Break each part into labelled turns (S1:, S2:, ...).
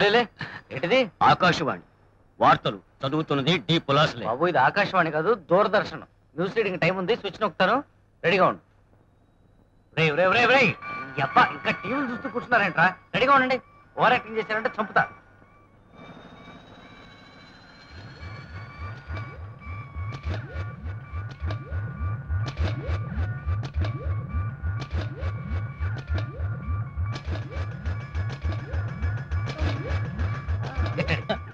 S1: లేలే ఏంటిది
S2: ఆకాశవాణి వార్తలు చదువుతున్నది డి పులాసులే
S1: బాబు ఇది ఆకాశవాణి కాదు దూరదర్శన్ న్యూస్ రీడింగ్ టైం ఉంది స్విచ్ నొక్కుతాను రెడీగా ఉండు రే రే రే రే అబ్బా ఇంకా టీవీలు చూస్తూ కూర్చున్నారేంట్రా రెడీగా ఉండండి ఓవర్ యాక్టింగ్ చేశారంటే చంపుతా Get ready.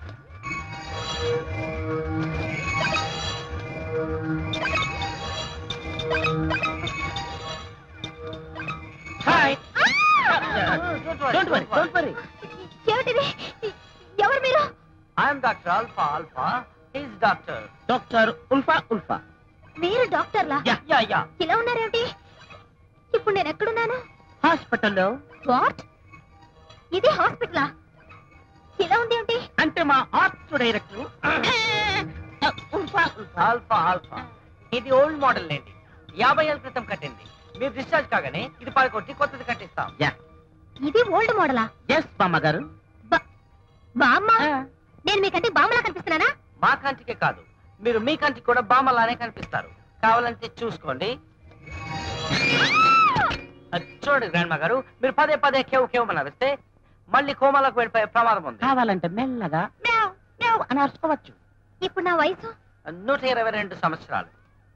S1: Hi don't worry don't worry
S3: ఏమిటిది ఎవరు మీరు
S1: I'm doctor alpha alpha his doctor
S2: doctor Ulfa Ulfa
S3: మీరు డాక్టర్లా
S1: యా యా యా
S3: ఇలా ఉన్నారేమిటి ఇప్పుడు నేను ఎక్కడున్నాను
S2: హాస్పిటల్లో
S3: వాట్ ఇది హాస్పిటలా ఇలా ఉంది ఏమిటి
S2: అంటే మా arts director Ulfa Ulfa
S1: alpha alpha ఇది ఓల్డ్ మోడల్ లేండి యాభై ఏళ్ళ క్రితం కట్టింది మీరు డిశ్చార్జ్ కాగానే ఇది పడగొట్టి కొత్తది కట్టిస్తాం
S3: ఇది ఓల్డ్ మోడలా
S2: ఎస్ బామ్మగారు
S3: బామ్మ నేను మీకంటే బామ్మలా కనిపిస్తున్నానా
S1: మా కంటికే కాదు మీరు మీ కంటికి కూడా బామ్మలానే కనిపిస్తారు కావాలంటే చూసుకోండి అది చూడండి గ్రాండ్ గారు మీరు పదే పదే కేవ్ కేవ్ నడిస్తే మళ్ళీ కోమాలకు వెళ్ళిపోయే ప్రమాదం ఉంది
S2: కావాలంటే మెల్లగా మ్యావ్, మ్యావ్ అని అరుచుకోవచ్చు
S3: ఇప్పుడు నా వయసు
S1: నూట ఇరవై రెండు సంవత్సరాలు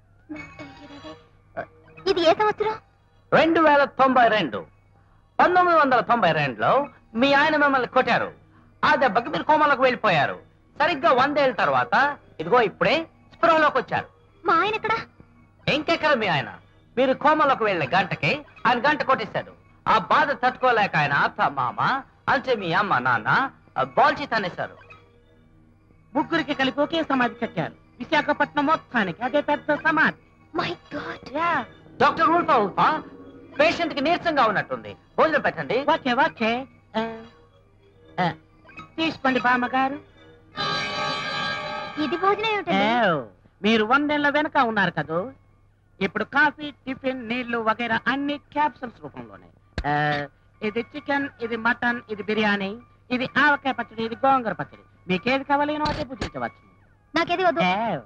S3: ఇది ఏ సంవత్సరం
S1: రెండు వేల తొంభై రెండు పంతొమ్మిది వందల తొంభై రెండులో మీ ఆయన మిమ్మల్ని కొట్టారు ఆ దెబ్బకి మీరు కోమలకు వెళ్ళిపోయారు సరిగ్గా వందేళ్ళ తర్వాత ఇదిగో ఇప్పుడే స్పృహలోకి వచ్చారు
S3: మా ఆయన ఎక్కడ
S1: ఇంకెక్కడ మీ ఆయన మీరు కోమలోకి వెళ్ళే గంటకి ఆయన గంట కొట్టేశాడు ఆ బాధ తట్టుకోలేక ఆయన అత్త మామ అంటే మీ అమ్మ నాన్న ఆ బాల్చి తనేశారు
S2: ముగ్గురికి కలిపి ఒకే సమాధి కట్టారు విశాఖపట్నం మొత్తానికి అదే పెద్ద సమాధి
S3: my god
S1: doctor Ulfa Ulfa patient కి నీరసంగా ఉన్నట్టుంది భోజనం పెట్టండి
S2: ఓకే ఓకే ఆ, ఆ, తీసుకోండి బామ్మగారు
S3: ఇది భోజనం ఏమిటండి
S2: ఏవ్, మీరు వందేళ్ల వెనక ఉన్నారు కదూ ఇప్పుడు కాఫీ టిఫిన్ నీళ్లు వగైరా అన్ని క్యాప్సూల్స్ రూపంలోనే ఆ, ఇది చికెన్ ఇది మటన్ ఇది బిర్యానీ ఇది ఆవకాయ పచ్చడి ఇది గోంగూర పచ్చడి మీకేది కావాలి అదే పూజించవచ్చు
S3: నాకేది వద్దు
S2: ఏవ్.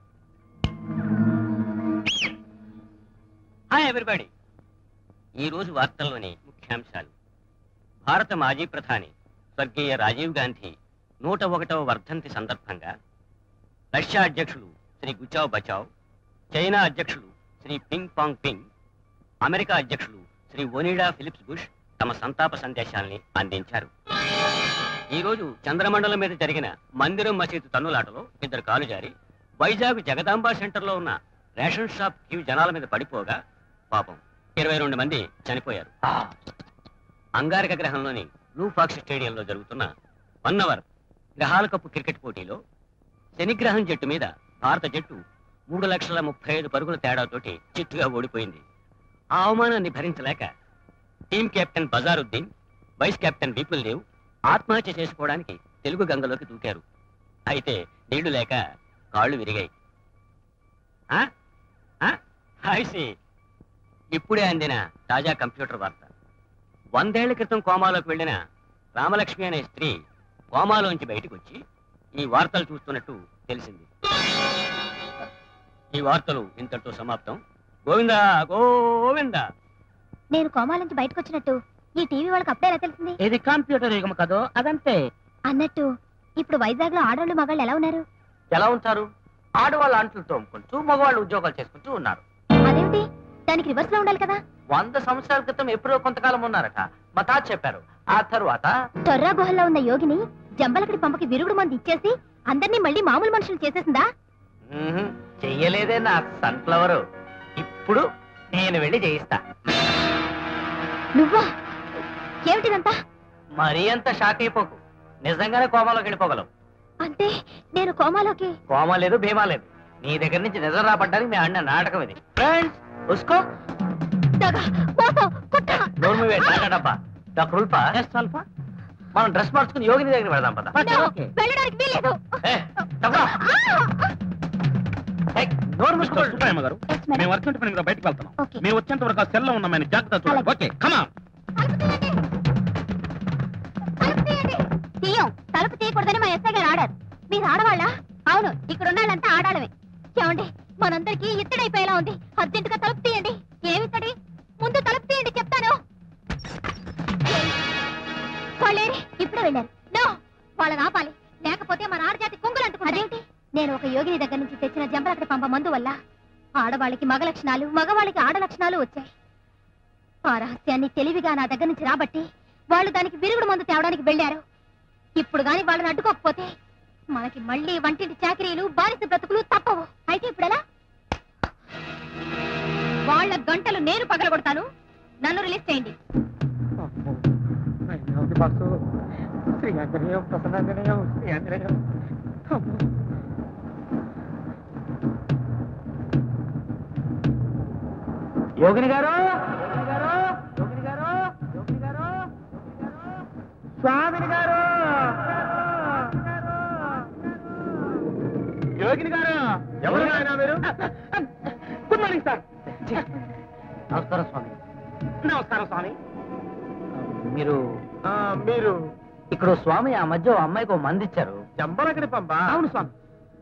S4: హాయ్ ఎవ్రీబడి ఈ రోజు వార్తల్లోని ముఖ్యాంశాలు భారత మాజీ ప్రధాని స్వర్గీయ రాజీవ్ గాంధీ నూట ఒకటవ వర్ధంతి సందర్భంగా రష్యా అధ్యక్షులు శ్రీ గుచావ్ బచావ్ చైనా అధ్యక్షులు Shri Ping Pong Ping America అధ్యక్షులు శ్రీ ఒనిడా ఫిలిప్స్ బుష్ తమ సంతాప సందేశాల్ని అందించారు ఈ రోజు చంద్రమండలం మీద జరిగిన మందిరం మసీదు తన్నులాటలో ఇద్దరు కాలు జారి వైజాగ్ జగదాంబ సెంటర్లో ఉన్న రేషన్ షాప్ క్యూ జనాల మీద పడిపోగా పాపం ఇరవై రెండు మంది చనిపోయారు
S1: ఆ,
S4: అంగారక గ్రహంలోని బ్లూ ఫాక్స్ స్టేడియంలో జరుగుతున్న వన్ అవర్ గ్రహాల కప్పు క్రికెట్ పోటీలో శనిగ్రహం జట్టు మీద భారత జట్టు మూడు లక్షల ముప్పై ఐదు పరుగుల తేడాతోటి చిట్టుగా ఓడిపోయింది ఆ అవమానాన్ని భరించలేక team captain Bazaruddin vice captain Vipul Dev ఆత్మహత్య చేసుకోవడానికి తెలుగు గంగలోకి దూకారు అయితే నీళ్లు లేక కాళ్ళు విరిగాయి ఆ? ఆ? I see. ఇప్పుడే అందిన తాజా కంప్యూటర్ వార్త వందేళ్ల క్రితం కోమాలోకి వెళ్ళిన రామలక్ష్మి అనే స్త్రీ కోమాలోంచి బయటకు వచ్చి ఈ వార్తలు చూస్తున్నట్టు తెలిసింది ఈ వార్తలు ఇంతటితో సమాప్తం గోవిందా గోవిందా
S3: నేను కోమాల నుంచి బయటకు వచ్చినట్టు ఈ టీవీ వాళ్ళకి అప్పుడే ఎలా తెలిసింది
S2: ఇది కంప్యూటర్ యుగం కదో అదంతే
S3: అన్నట్టు ఇప్పుడు వైజాగ్ లో ఆడవాళ్ళు మగాళ్ళు ఎలా ఉన్నారు
S1: ఎలా ఉంటారు ఆడవాళ్ళు అంట్లు తోముకుంటూ మగవాళ్ళు ఉద్యోగాలు చేసుకుంటూ ఉన్నారు
S3: అదేమిటి దానికి రివర్స్ లో ఉండాలి కదా
S1: వంద సంవత్సరాల క్రితం ఎప్పుడో కొంతకాలం ఉన్నారట మా తాత చెప్పారు ఆ తరువాత
S3: తొర్రా గుహల్లో ఉన్న యోగిని జంబలకడి పంపకి విరుగుడు మంది ఇచ్చేసి అందరినీ మళ్ళీ మామూలు మనుషులు చేసేసిందా
S1: మ్మ్హ్, చెయ్యలేదే నా సన్ఫ్లవర్ ఇప్పుడు నేను వెళ్ళి చేయిస్తా
S3: నువ్వా ఏమిటిదంతా
S1: మరీ అంత షాక్ అయిపోకు నిజంగానే కోమాలోకి వెళ్ళిపోగలవు
S3: అంటే నేను కోమాలోకి
S1: కోమా లేదు భీమా లేదు నీ దగ్గర నుంచి నిజం రాబడ్డానికి మీ ఆడిన నాటకం ఇది ఫ్రెండ్స్ ఉస్కో
S3: దగ, మోసం, కుట్ర.
S1: నోరు మీవే టాటా డబ్బా డాక్టర్ ఉల్పా
S2: ఎస్ అల్ఫా
S1: మనం డ్రెస్ మార్చుకుని యోగిని దగ్గర వెళదాం పద
S2: ఓకే
S3: No,
S2: ఓకే
S3: వెళ్ళడానికి వీల్లేదు
S1: ఏ, డబ్బా. ఏయ్, నోరు మూసుకో
S5: సుబ్రాయమ్మ గారు
S3: Yes, madam.
S5: మేము అర్జెంట్ పని మీద బయటకు వెళ్తున్నాం
S3: Okay.
S5: మేము వచ్చేంత వరకు ఆ సెల్లో ఉన్నామని జాగ్రత్త చూడండి
S3: అలాగే.
S5: ఓకే కమా
S3: తలుపు తీయండి. తలుపు తీయండి. ఆడవాళ్ళ అవును ఇక్కడ ఉన్నాళ్ళంతా ఆడాలమే ఏమండి మనందరికీ ఇత్తడైపోయేలా ఉంది అర్జెంటుగా తలుపు తీయండి ఏమిత్తడి ముందు తలుపు తీయండి చెప్తాను వాళ్ళేరి ఇప్పుడే వెళ్ళారు నో వాళ్ళని ఆపాలి లేకపోతే మన ఆడజాతి కుంగులు అంటుకుంటాయి అదేంటి నేను ఒక యోగిని దగ్గర నుంచి తెచ్చిన జంబలకడి పంప మందు వల్ల ఆడవాళ్ళకి మగ లక్షణాలు మగవాళ్ళకి ఆడ లక్షణాలు వచ్చాయి ఆ రహస్యాన్ని తెలివిగా నా దగ్గర నుంచి రాబట్టి వాళ్ళు దానికి విరుగుడు మందు తేవడానికి వెళ్ళారు ఇప్పుడు గాని వాళ్ళని అడ్డుకోకపోతే మనకి మళ్ళీ వంటింటి చాకరీలు బానిస బ్రతుకులు తప్పవు అయితే ఇప్పుడెలా వాళ్ళ గంటలు నేను పగలగొడతాను నన్ను రిలీజ్ చేయండి
S2: శ్రీ ఆంజనేయం ప్రసన్నాంజనేయం శ్రీ ఆంజనేయం
S1: యోగిని గారు యోగిని గారు యోగిని గారు యోగిని గారు
S2: స్వామిని గారు
S5: యోగిని గారు ఎవరు నాయనా మీరు
S2: గుడ్ మార్నింగ్ సార్
S1: నమస్కారం స్వామి
S2: నమస్కారం స్వామి
S1: మీరు
S5: ఆ, మీరు
S1: ఇక్కడ ఓ స్వామి ఆ మధ్య ఓ అమ్మాయికి ఓ మంది ఇచ్చారు
S5: జంబలకడి పంప
S2: అవును స్వామి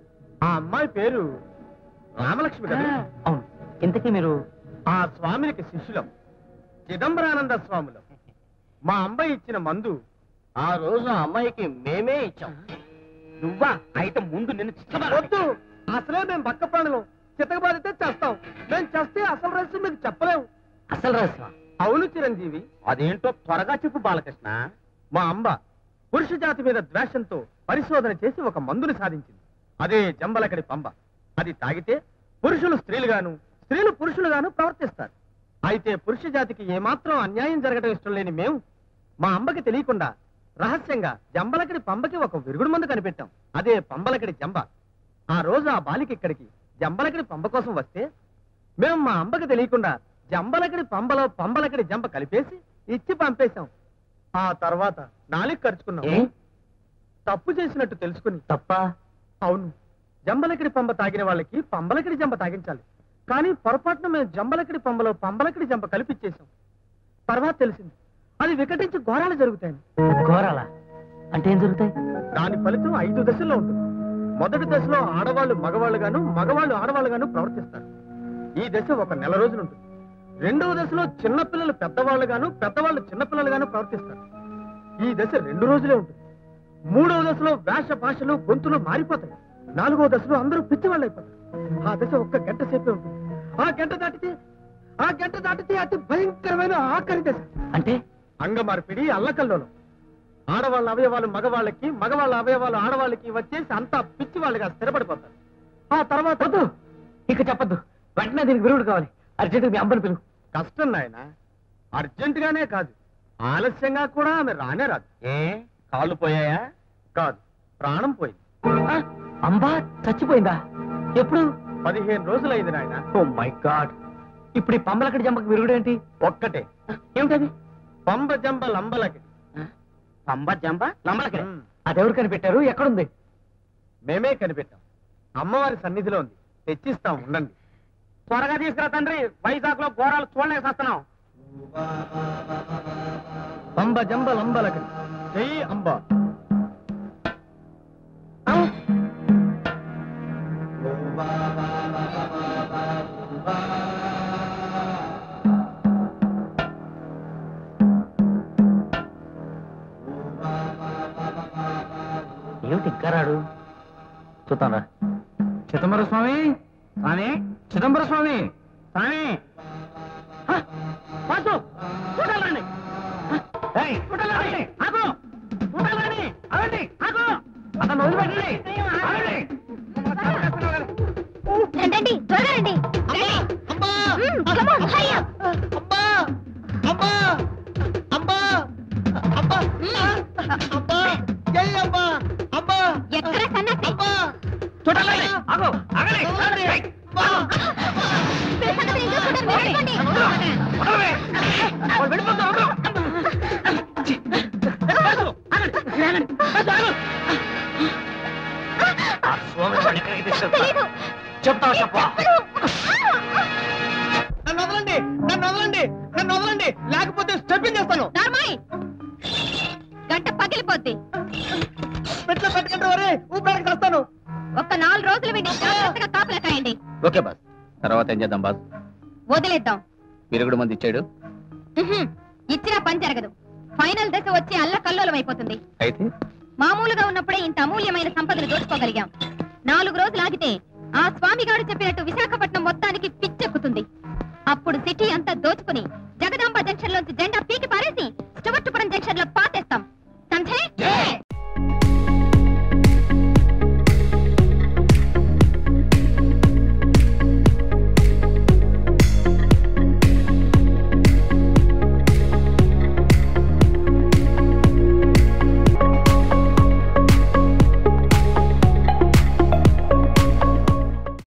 S5: ఆ అమ్మాయి పేరు రామలక్ష్మి కదా
S1: అవును ఇంతకీ మీరు
S5: ఆ స్వామినికి శిష్యులం చిదంబరానంద స్వాములం మా అమ్మాయి ఇచ్చిన మందు
S4: ఆ రోజు ఆ అమ్మాయికి మేమే ఇచ్చాం
S2: నువ్వా అయితే ముందు నిన్ను చిత్తమా
S5: వద్దు అసలే మేము పక్క ప్రాణులం చితకబాదితే చేస్తాం మేము చేస్తే అసలు రహస్యం మీకు చెప్పలేము
S1: అసలు రహస్యం
S5: అవును చిరంజీవి
S2: అదేంటో త్వరగా చెప్పు బాలకృష్ణ
S5: మా అంబ పురుష జాతి మీద ద్వేషంతో పరిశోధన చేసి ఒక మందుని సాధించింది అదే జంబలకడి పంబ అది తాగితే పురుషులు స్త్రీలుగాను స్త్రీలు పురుషులుగాను ప్రవర్తిస్తారు అయితే పురుష జాతికి ఏమాత్రం అన్యాయం జరగడం ఇష్టం లేని మేము మా అంబకి తెలియకుండా రహస్యంగా జంబలకడి పంబకి ఒక విరుగుడు మందు కనిపెట్టాం అదే పంబలకడి జంబ ఆ రోజు ఆ బాలిక ఇక్కడికి జంబలకడి పంబ కోసం వస్తే మేము మా అంబకి తెలియకుండా జంబలకడి పంబలో పంబలకడి జంబ కలిపేసి ఇచ్చి పంపేశాం ఆ తర్వాత నాలుగు ఖర్చుకున్నాం
S1: ఏ?
S5: తప్పు చేసినట్టు తెలుసుకుని
S1: తప్ప
S5: అవును జంబలకిడి పంబ తాగిన వాళ్ళకి పంబలకిడి జంబ తాగించాలి కానీ పొరపాటున మేము జంబలకిడి పంబలో పంబలకిడి జంబ కలిపిచ్చేసాం తర్వాత తెలిసింది అది వికటించి ఘోరాలు జరుగుతాయని
S1: ఘోరాల అంటే ఏం జరుగుతాయి
S5: దాని ఫలితం ఐదు దశల్లో ఉంటుంది మొదటి దశలో ఆడవాళ్ళు మగవాళ్ళుగాను మగవాళ్ళు ఆడవాళ్ళుగాను ప్రవర్తిస్తారు ఈ దశ ఒక నెల రోజులు ఉంటుంది రెండవ దశలో చిన్నపిల్లలు పెద్దవాళ్ళుగాను పెద్దవాళ్ళు చిన్నపిల్లలుగాను ప్రవర్తిస్తారు ఈ దశ రెండు రోజులే ఉంటుంది మూడవ దశలో వేష భాషలు గొంతులు మారిపోతాయి నాలుగవ దశలో అందరూ పిచ్చివాళ్ళు అయిపోతారు ఆ దశ ఒక్క గంట సేపే ఉంటుంది ఆ గంట దాటితే ఆ గంట దాటితే అతి భయంకరమైన ఆఖరి దశ
S1: అంటే
S5: అంగమార్పిడి అల్లకల్లోలం ఆడవాళ్ళ అవయవాలు మగవాళ్ళకి మగవాళ్ళ అవయవాలు ఆడవాళ్ళకి వచ్చేసి అంతా పిచ్చి వాళ్ళుగా స్థిరపడిపోతారు ఆ తర్వాత
S1: వద్దు ఇక చెప్పద్దు వెంటనే దీనికి విరుగుడు కావాలి అర్జెంట్ మీ అమ్మని పిలువు
S5: కష్టం నాయన అర్జెంట్ గానే కాదు ఆలస్యంగా కూడా ఆమె రానే రాదు
S4: ఏ కాళ్ళు పోయాయా
S5: కాదు ప్రాణం పోయింది
S1: ఆ, అంబా చచ్చిపోయిందా ఎప్పుడు
S5: పదిహేను రోజులైంది నాయన
S1: ఓ మై గాడ్ ఇప్పుడు ఈ పంబలకడి జంపకి విరుగుడు ఏంటి
S5: ఒక్కటే
S1: ఏమిటది
S5: పంబ జంబ లంబలకి
S2: పంబ జంబ లంబలకి
S5: ఉమ్,
S1: అదెవరు కనిపెట్టారు ఎక్కడుంది
S5: మేమే కనిపెట్టాం అమ్మవారి సన్నిధిలో ఉంది తెచ్చిస్తాం ఉండండి
S2: త్వరగా తీసుకురా తండ్రి వైజాగ్ లో ఘోరాలు చూడలేక వస్తున్నాం
S5: పంబ జంబ లంబలకి జై అంబ
S1: ఏమిటి ఇంకా రాడు చూద్దాంరా చిదంబర స్వామి
S2: స్వామి
S1: చిదంబర స్వామి
S2: స్వామి హ! వాసు, చూడాలండి
S1: ఏయ్,
S2: చూడాలండి ఆగు చూడాలండి అవండి ఆగు
S1: అతను వదిలిపెట్టండి ఆగండి.
S3: రండి త్వరగా రండి మ్మ్, come on, hurry up. ఎక్కడ సన్నాసి
S2: చూడాలండి ఆగు ఆగండి ఏయ్, ఆగు.
S3: మీ సంగతి నేను చూసుకుంటాను, వెళ్ళిపోండి.
S2: వదలవే. వాళ్ళు వెళ్ళిపోతారు, వదలు. వాసు, ఆగండి. ఆగండి. వాసు, ఆగు.
S1: ఆ స్వామి వాడిని ఎక్కడికి తీసుకెళ్తా
S3: తెలీదు.
S1: చెప్తావా చెప్పా
S5: నన్ను వదలండి నన్ను వదలండి నన్ను వదలండి లేకపోతే స్టెప్పింగ్ చేస్తాను
S3: నార్మాయ్ గంట పగిలిపోద్ది
S5: పెట్లో పెట్టకండి ఒరే ఊపిరాడకి వస్తాను
S3: ఒక్క నాలుగు రోజులు వీడిని జాగ్రత్తగా కాపలా కాయండి
S5: ఓకే బాస్ తర్వాత ఏం చేద్దాం బాస్
S3: వదిలేద్దాం
S5: విరుగుడు మంది ఇచ్చాడు
S3: ఉహుం. ఇచ్చినా పని జరగదు ఫైనల్ దశ వచ్చి అల్ల కల్లోలం అయిపోతుంది
S5: అయితే
S3: మామూలుగా ఉన్నప్పుడే ఇంత అమూల్యమైన సంపదను దోచుకోగలిగాం నాలుగు రోజులు ఆగితే ఆ స్వామిగాడు చెప్పినట్టు విశాఖపట్నం మొత్తానికి పిచ్చెక్కుతుంది అప్పుడు సిటీ అంతా దోచుకుని జగదాంబ జంక్షన్ లోంచి జెండా పీకి పారేసి స్టువర్టుపురం జంక్షన్ లో పాతేస్తాం